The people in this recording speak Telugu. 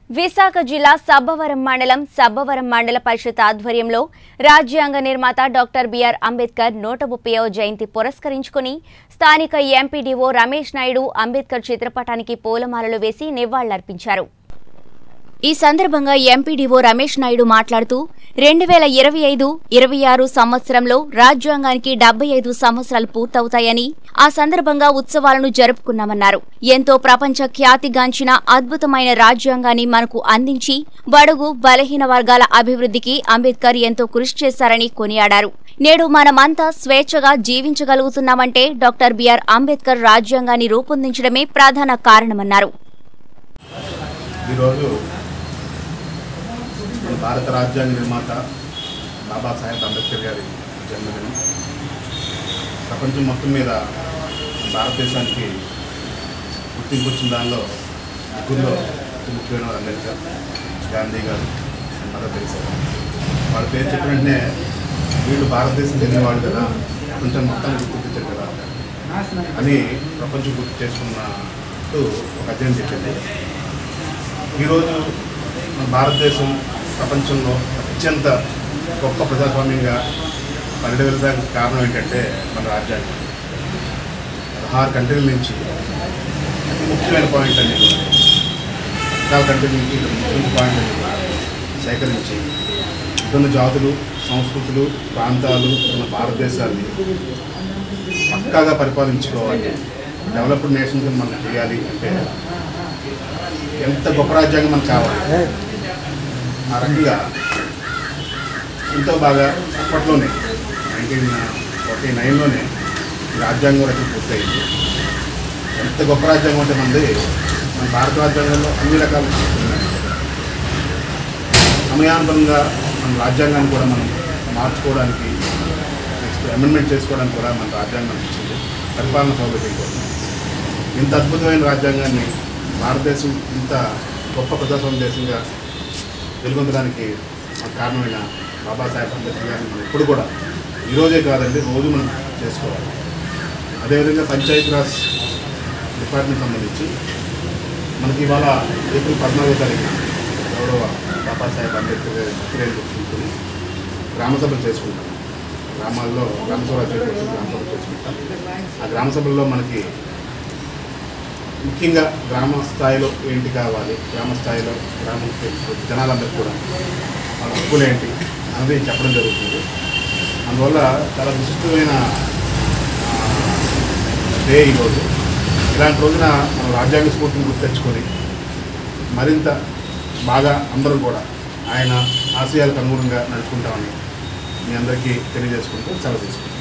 విశాఖ జిల్లా సబ్బవరం మండలం సబ్బవరం మండల పరిషత్ ఆధ్వర్యంలో రాజ్యాంగ నిర్మాత డాక్టర్ బిఆర్ అంబేద్కర్ నూట ముప్పైవ జయంతి పురస్కరించుకుని స్థానిక ఎంపీడీఓ రమేష్ నాయుడు అంబేద్కర్ చిత్రపటానికి పూలమాలలు వేసి నివాళులర్పించారు ఈ సందర్భంగా ఎంపీడీఓ రమేష్ నాయుడు మాట్లాడుతూ రెండు వేల ఇరవై ఐదు ఇరవై ఆరు సంవత్సరంలో రాజ్యాంగానికి డెబ్బై ఐదు సంవత్సరాలు పూర్తవుతాయని ఆ సందర్భంగా ఉత్సవాలను జరుపుకున్నామన్నారు ఎంతో ప్రపంచ ఖ్యాతిగాంచిన అద్భుతమైన రాజ్యాంగాన్ని మనకు అందించి బడుగు బలహీన వర్గాల అభివృద్ధికి అంబేద్కర్ ఎంతో కృషి చేశారని కొనియాడారు నేడు మనమంతా స్వేచ్ఛగా జీవించగలుగుతున్నామంటే డాక్టర్ బిఆర్ అంబేద్కర్ రాజ్యాంగాన్ని రూపొందించడమే ప్రధాన కారణమన్నారు ఈరోజు మన భారత రాజ్యాంగ నిర్మాత బాబాసాహెబ్ అంబేద్కర్ గారి జన్మదినం ప్రపంచం మొత్తం మీద భారతదేశానికి గుర్తింపు వచ్చిన దానిలో ముగ్గురులో అతి ముఖ్యమైన వారు అంబేద్కర్ గాంధీ గారు మదర్ తెరిసా వాళ్ళ పేరు చెప్పిన వెంటనే వీళ్ళు భారతదేశం చెందినవాడు కదా ప్రపంచం మొత్తాన్ని గుర్తించారు కదా అని ప్రపంచం గుర్తు చేసుకున్నట్టు ఒక అధ్యయనం చెప్పింది ఈరోజు మన భారతదేశం ప్రపంచంలో అత్యంత గొప్ప ప్రజాస్వామ్యంగా పరిడవిల్లడానికి కారణం ఏంటంటే మన రాజ్యాంగం పదహారు కంట్రీల నుంచి అతి ముఖ్యమైన పాయింట్ అనేది పదహారు కంట్రీల నుంచి ఇటు ముఖ్యమైన పాయింట్ అనేది సేకరించి విభిన్న జాతులు సంస్కృతులు ప్రాంతాలు ఉన్న భారతదేశాన్ని పక్కాగా పరిపాలించుకోవాలి డెవలప్డ్ నేషన్గా మనం చేయాలి అంటే ఎంత గొప్ప రాజ్యాంగం మనకు కావాలి ఆ రకంగా ఎంతో బాగా అప్పట్లోనే నైన్టీన్ ఫార్టీ నైన్లోనే ఈ రాజ్యాంగం రచన పూర్తయింది ఎంత గొప్ప రాజ్యాంగం అంటే మనది మన భారత రాజ్యాంగంలో అన్ని రకాల ఉన్నాయి. సమయానుగుణంగా మన రాజ్యాంగాన్ని కూడా మనం మార్చుకోవడానికి నెక్స్ట్ అమెండ్మెంట్ చేసుకోవడానికి కూడా మన రాజ్యాంగం ఇచ్చింది పరిపాలన సౌలభ్యం కోసం ఇంత అద్భుతమైన రాజ్యాంగాన్ని భారతదేశం ఇంత గొప్ప ప్రజాస్వామ్య దేశంగా వెలుగొందడానికి ఆ కారణమైన బాబాసాహెబ్ అంబేద్కర్ గారిని మనం ఇప్పుడు కూడా ఈరోజే కాదండి రోజు మనం చేసుకోవాలి అదేవిధంగా పంచాయతీరాజ్ డిపార్ట్మెంట్ సంబంధించి మనకి ఇవాళ ఏప్రిల్ పద్నాలుగో తారీఖున గౌరవ బాబాసాహెబ్ అంబేద్కర్ గారి బర్త్డేని గుర్తుంచుకొని గ్రామ సభలు చేసుకుంటాం గ్రామాల్లో గ్రామ సభ చేసుకుంటాం గ్రామ సభలు చేసుకుంటాం ఆ గ్రామ సభల్లో మనకి ముఖ్యంగా గ్రామ స్థాయిలో ఏంటి కావాలి గ్రామ స్థాయిలో గ్రామ జనాలందరికీ కూడా వాళ్ళ హక్కులు ఏంటి అనేది చెప్పడం జరుగుతుంది అందువల్ల చాలా విశిష్టమైన ఆ, డే ఈరోజు ఇలాంటి రోజున మనం రాజ్యాంగ స్ఫూర్తిని గుర్తు తెచ్చుకొని మరింత బాగా అందరూ కూడా ఆయన ఆశయాలకు అనుగుణంగా నడుచుకుంటామని మీ అందరికీ తెలియజేసుకుంటూ సెలవు తీసుకుంటాం